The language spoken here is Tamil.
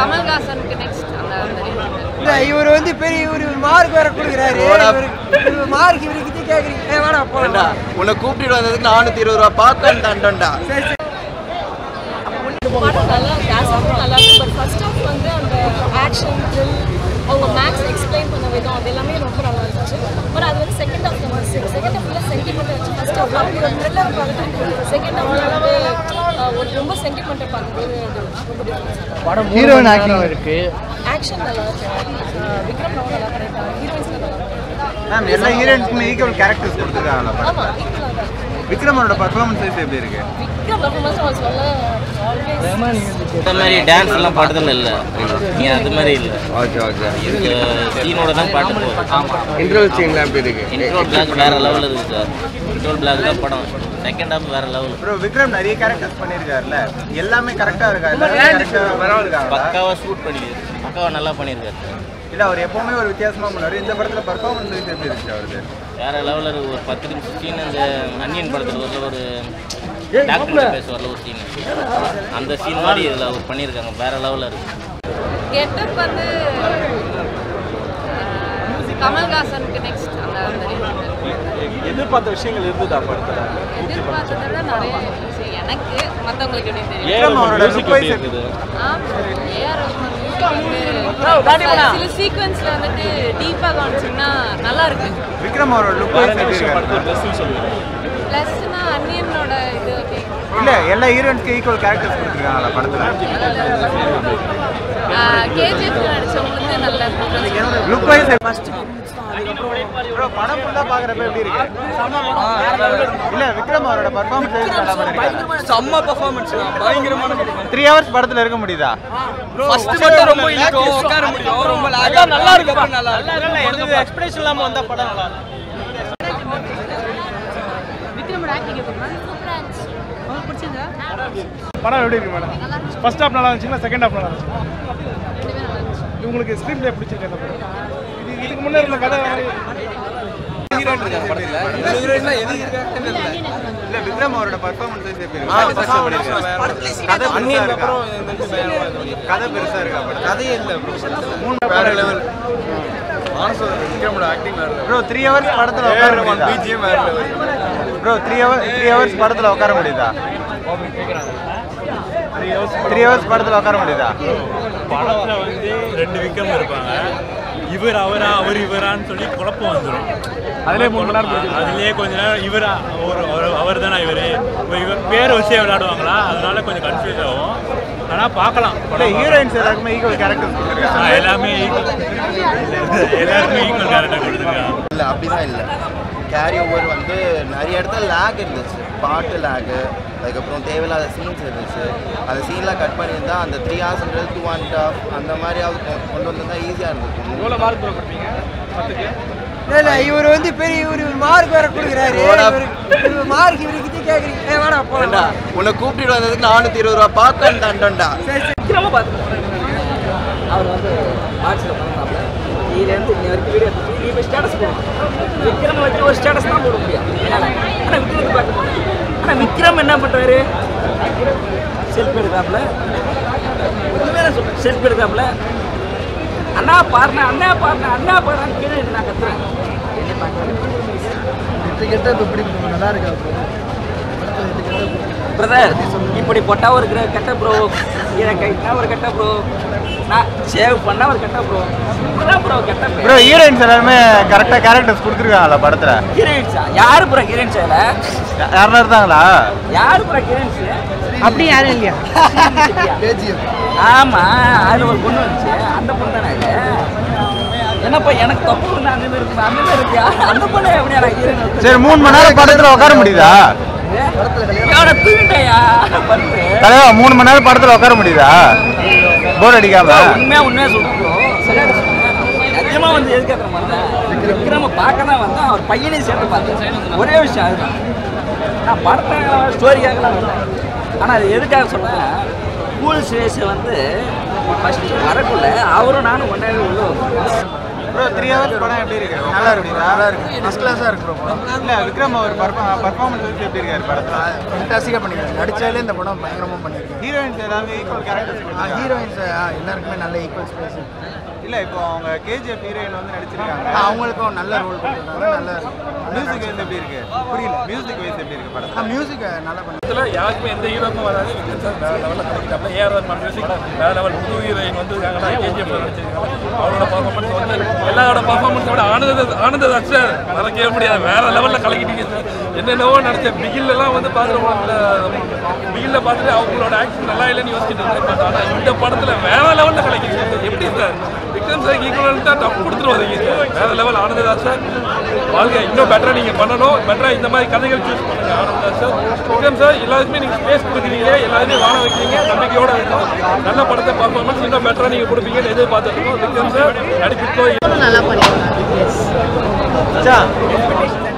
கமல்ஹாசனுக்கு நெக்ஸ்ட் அந்த அந்த range ல. இல்ல இவர் வந்து பெரிய இவர் இவர் மார்க் வேற கொடுக்குறாரு இவர் மார்க் இவருக்கு கேக்குறீங்க ஏ வேணா போடா உன்னை கூப்பிட்டு வந்ததுக்கு நானூத்தி இருபது ரூபா பாக்கன் தண்டோண்டா படம் நல்லா கேசட்டும் நல்லா இருக்கும் பட் ஃபர்ஸ்ட் ஆஃப் வந்து அந்த ஆக்ஷன் த்ரில் அவங்க மேக்ஸ் எக்ஸ்பிளைன் பண்ண விதம் அது எல்லாமே ரொம்ப நல்லா இருந்துச்சு பட் அது வந்து செகண்ட் ஹாஃப் நம்ம செகண்ட் ஹாஃப்ல சென்டிமெண்ட் வச்சு ஃபர்ஸ்ட் ஹாஃப் அப்படி ஒரு த்ரில்லர் பார்த்துட்டு செகண்ட் ஹாஃப்ல வந்து அஹ், ஒரு ரொம்ப சென்டிமெண்ட்டை பார்க்கும்போது அது ரொம்ப டிஃப்ரென்ஸ் ஹீரோயின் ஆக்டிங் இருக்கு ஆக்ஷன் நல்லா இருக்கு அஹ், விக்ரம் ராவ் நல்லா பண்ணியிருக்காங்க ஹீரோயின்ஸ் நல்லா பண்ணியிருக்காங்க மேம் எல்லா ஹீரோயின்ஸ்க்குமே ஈக்குவல் கேரக்டர்ஸ் கொடுத்துருக்காங்களா ஆமா ஈக்குவலாக தான் இருக்கு விக்ரமனோட பர்ஃபார்மன்ஸ் வைஸ் எப்படி இருக்கு விக்ரம் பர்ஃபார்மன்ஸ் அவன் சொல்ல always இந்த மாதிரி டான்ஸ் எல்லாம் படத்துல இல்ல நீ அது மாதிரி இல்ல ஓகே ஓகே இந்த சீனோட தான் பாட்டு போகுது ஆமா இன்டர்வல் சீன்லாம் எப்படி இருக்கு இன்ட்ரோ பிளாக் வேற லெவல் இருக்கு சார் இன்ட்ரோ பிளாக் தான் படம் செகண்ட் ஹாஃப் வேற லெவல் ப்ரோ விக்ரம் நிறைய கேரக்டர்ஸ் பண்ணியிருக்காருல்ல எல்லாமே கரெக்டா இருக்கா கரெக்டா இருக்காங்களா பக்காவா ஷூட் பண்ணிருக்கு பக்காவா நல்லா பண்ணியிருக்காரு இல்ல அவர் எப்பவுமே ஒரு வித்தியாசமா பண்ணாரு இந்த படத்துல பர்ஃபார்மன்ஸ் வைஸ் எப்படி இருந்துச்சு அவருக்கு வேற லெவலில் இருக்கு ஒரு பத்து நிமிஷம் சீன் அந்த அன்னியன் படத்துல வரல ஒரு டாக்டர் பேசுவார்ல ஒரு சீன் அந்த சீன் மாதிரி இதில் அவர் பண்ணியிருக்காங்க வேற லெவலில் இருக்கு கெட்டப் வந்து அஹ், கமல்ஹாசனுக்கு நெக்ஸ்ட் அந்த அந்த range ல. எதிர்பார்த்த விஷயங்கள் இருந்ததா படத்துல எதிர்பார்த்ததை விட நிறைய இருந்துச்சு. எனக்கு மற்றவங்களுக்கு எப்படி தெரியும் விக்ரம் அவரோட மியூசிக் look எப்படி wise இருக்குது ஆமா, AR ரஹ்மான் music வந்து சில சீக்வன்ஸ்ல வந்துட்டு டீப்பா காமிச்சிங்கன்னா நல்லா இருக்கு விக்ரம் அவரோட லுக் வேற வைஸ் என்ன எப்படி விஷயம் இருக்காரு படத்துல பெஸ்ட்னு சொல்லுவீங்க பிளஸ்னா அன்னியனோட இது okay. இல்ல எல்லா ஹீரோயின்ஸ்க்கு ஈக்குவல் கேரக்டர்ஸ் கொடுத்துருக்காங்களா படத்துல ஆஹ் KGF ல நடிச்சவங்களுக்கு நல்ல performance. லுக் வைஸ் ப்ரோ படம் ஃபுல்லா பாக்குறப்ப எப்படி இருக்கு இல்ல விக்ரம் அவரோட பர்ஃபார்மன்ஸ் வைஸ் நல்லா பண்ணிருக்காரு செம்ம பெர்ஃபார்மன்ஸ் பயங்கரமான த்ரீ ஹவர்ஸ் படத்துல இருக்க முடியுதா ஃபர்ஸ்ட் மட்டும் ரொம்ப இழுக்கும் உட்கார முடியும் ரொம்ப லாக் நல்லா இருக்கு நல்லா இருக்கு எக்ஸ்பிரஷன் இல்லாம வந்தா படம் நல்லா விக்ரமோட ஆக்டிங் எப்படி சூப்பரா இருந்துச்சு உங்களுக்கு பிடிச்சதா படம் எப்படி இருக்கு மேடம் ஃபர்ஸ்ட் ஹாஃப் நல்லா இருந்துச்சுங்களா செகண்ட் ஹாஃப் நல்லா இருந்துச்சு ரெண்டுமே நல்லா இருந்துச்சு உங்களுக்கு ஸ்கிரீன் பிளே பிடிச்சிருக்கு அந்த படம் இது இதுக்கு முன்னே இருந்த கதை இல்ல விக்ரம் அவரோட பர்ஃபார்மன்ஸ் வைஸ் எப்படி இருக்கு Satisfaction பண்ணிருக்காரு. கதை பெருசா இருக்கா கதை பெருசா இருக்கா படம் கதையே இல்ல மூணு வேற லெவல் ப்ரோ த்ரீ ஹவர்ஸ் படத்துல உட்கார முடியுதா பிஜிஎம் வேற level bro three hour three hours படத்துல உட்கார முடியுதா த்ரீ ஹவர்ஸ் படத்துல உட்கார முடியுதா படத்துல வந்து ரெண்டு விக்ரம் இருப்பாங்க இவர் அவரா அவர் இவரான்னு சொல்லி குழப்பம் வந்துடும் அதுலயே மூணு மணி நேரம் போயிடுச்சு. அதுலயே கொஞ்ச நேரம் இவரா ஒரு அவர் தானே இவரு இப்போ இவர் பேர் வச்சே விளையாடுவாங்களா அதனால கொஞ்சம் கன்ஃபியூஸ் ஆகும் ஆனா பார்க்கலாம் இல்ல படம் ஹீரோயின்ஸ் எல்லாருக்குமே ஈக்குவல் கேரக்டர்ஸ் கொடுத்துருக்காங்க ஆ, எல்லாமே equal. எல்லாருமே ஈக்குவல் கேரக்டர் கொடுத்துருக்காங்க இல்லை அப்படிதான் இல்லை கேரி ஓவர் வந்து நிறைய இடத்துல லேக் இருந்துச்சு பாட்டு லேகு அதுக்கப்புறம் தேவையில்லாத சீன்ஸ் இருந்துச்சு அந்த சீன்லாம் கட் பண்ணியிருந்தா அந்த த்ரீ ஹவர்ஸ்ன்றது டூ அண்ட் ஹாஃப் அந்த மாதிரியாவது கொ- கொண்டு வந்திருந்தா ஈஸியாக இருந்திருக்கும் எவ்வளோ மார்க் ப்ரோ கொடுப்பீங்க பத்துக்கு இல்ல இவர் வந்து பெரிய இவர் இவர் மார்க் வேற கொடுக்குறாரு இவர் மார்க் இவருக்கு கேக்குறீங்க ஏ வேணா போடா உன்னை கூப்பிட்டு வந்ததுக்கு நானூற்றி இருபது ரூபா பாக்கன் தண்டோண்டா விக்ரம பார்த்து அவர் வந்து ஆட்சியில் பண்ணாப்ல இதுலேருந்து இன்ன வரைக்கும் வீடியோ நீ இப்போ ஸ்டேட்டஸ் போடணும் விக்ரம் வச்சு ஒரு ஸ்டேட்டஸ் தான் போட முடியும் ஆனால் விக்ரத்தை பார்க்க முடியும் ஆனால் விக்ரம் என்ன பண்ணுறாரு செல்ஃபி எடுக்காப்புல உண்மையில சொல்றேன் செல்ஃபி எடுக்காப்புல அண்ணா பாருண்ணா அண்ணா பாருண்ணா அண்ணா பாருன்னு கீழே நான் கத்துறேன் என்ன பிரதர் இப்படி போட்டா ஒரு கிர- கெட்ட ப்ரோ இதை கைட்டா ஒரு கெட்ட ப்ரோ நான் சேவ் பண்ணா ஒரு கெட்ட ப்ரோ இப்பதான் ப்ரோ கெட்ட ப்ரோ ஹீரோயின்ஸ் எல்லாருமே கரெக்டா கேரக்டர்ஸ் கொடுத்துருக்காங்களா படத்துல ஹீரோயின்ஸா யாரு ப்ரோ ஹீரோயின்ஸ் இல்ல யாருன்னா இருந்தாங்களா யாரு ப்ரோ ஹீரோயின்ஸ் அப்படி யாரும் இல்லையா ஆமா அதுல ஒரு பொண்ணு வந்துச்சு அந்த பொண்ணு தானே இது என்னப்பா எனக்கு தப்பு வந்து அந்த மாதிரி இருக்கு அந்த மாதிரி இருக்கியா அந்த பொண்ணு எப்படியா நான் ஹீரோயின் சரி மூணு மணி நேரம் படத்துல உட்கார முடியுதா அவனை தூங்கிட்டேயா பண்ணு தலைவா மூணு மணி நேரம் படத்துல உட்கார முடியுதா போர் அடிக்காம உண்மையா உண்மையா சொல்றோம் நிஜமா வந்து எதுக்கு அப்புறம் வந்தேன் விக்ரம பார்க்க தான் வந்தேன் அவர் பையனையும் சேர்ந்து பார்த்தேன் ஒரே விஷயம் அதுதான் நான் படத்தை ஸ்டோரிக்காகலாம் வந்தேன் ஆனால் அது எதுக்காக சொன்னேன் கூல் சுரேஷ் வந்து ஃபஸ்ட்டு வரக்குள்ள அவரும் நானும் ஒன்றாவே உள்ள வந்தோம் ப்ரோ த்ரீ ஹவர்ஸ் படம் எப்படி இருக்கு நல்லா இருக்கு நல்லா இருக்கு ஃபர்ஸ்ட் கிளாஸாக இருக்கு ப்ரோ படம் இல்ல விக்ரம் அவர் பர்ஃபார்மன்ஸ் வந்து எப்படி இருக்காரு படத்துல ஃபென்டாஸ்டிக்காக பண்ணிருக்காரு நடிச்சாலே இந்த படம் பயங்கரமாக பண்ணியிருக்காரு ஹீரோயின்ஸ் எல்லாமே ஈக்குவல் கேரக்டர்ஸ் ஹீரோயின்ஸ் எல்லாருக்குமே நல்ல ஈக்குவல் ஸ்பேஸ் இல்ல இப்போ அவங்க கேஜிஎஃப் ஹீரோயின் வந்து நடிச்சிருக்காங்க அவங்களுக்கும் நல்ல ரோல் கொடுத்துருக்காங்க நல்ல மியூசிக் வைஸ் எப்படி இருக்கு புரியல மியூசிக் வைஸ் எப்படி இருக்கு படம் மியூசிக் நல்லா பண்ணி இதில் யாருக்குமே எந்த ஹீரோக்கும் வராது விக்ரம் சார் வேறு லெவலில் கலக்கிட்டாப்ல ஏஆர் ரஹ்மான் மியூசிக் வேறு லெவல் புது ஹீரோயின் வந்து இருக்காங்களா கேஜிஎஃப் நடிச்சிருக்காங்க அவரோட பர்ஃபார்மன்ஸ் வந்து எல்லாரோட பர்ஃபார்மன்ஸோட ஆனந்த ஆனந்த சார் மறக்கவே முடியாது வேறு லெவலில் கலக்கிட்டீங்க சார் என்னென்னவோ நினச்சேன் பிகில்லாம் வந்து பார்க்குறவங்க பிகில்ல பார்த்துட்டு அவங்களோட ஆக்ஷன் நல்லா இல்லைன்னு யோசிச்சுட்டு இருந்தேன் பட் ஆனால் இந்த படத்தில் வேற லெவலில் கலக்கிட்டீங்க எப்படி சார் விக்ரம் சார் ஈக்குவலாக டஃப் கொடுத்துட்டு வரீங்க சார் வேற லெவல் ஆனந்ததாஸ் சார் வாழ்க்கை இன்னும் பெட்டராக நீங்கள் பண்ணணும் பெட்டராக இந்த மாதிரி கதைகள் சூஸ் பண்ணுங்க ஆனந்ததாஸ் சார் விக்ரம் சார் எல்லாருக்குமே நீங்கள் ஸ்பேஸ் கொடுக்குறீங்க எல்லாருமே வாழ வைக்கிறீங்க நம்பிக்கையோட இருக்கும் நல்ல படத்தை பர்ஃபார்மன்ஸ் இன்னும் பெட்டராக நீங்கள் கொடுப்பீங்கன்னு எதிர்பார்த்துருக்கோம் விக்ரம் சார் நடிப்பிற்கோ நல்லா பண்ணியிருக்காங்க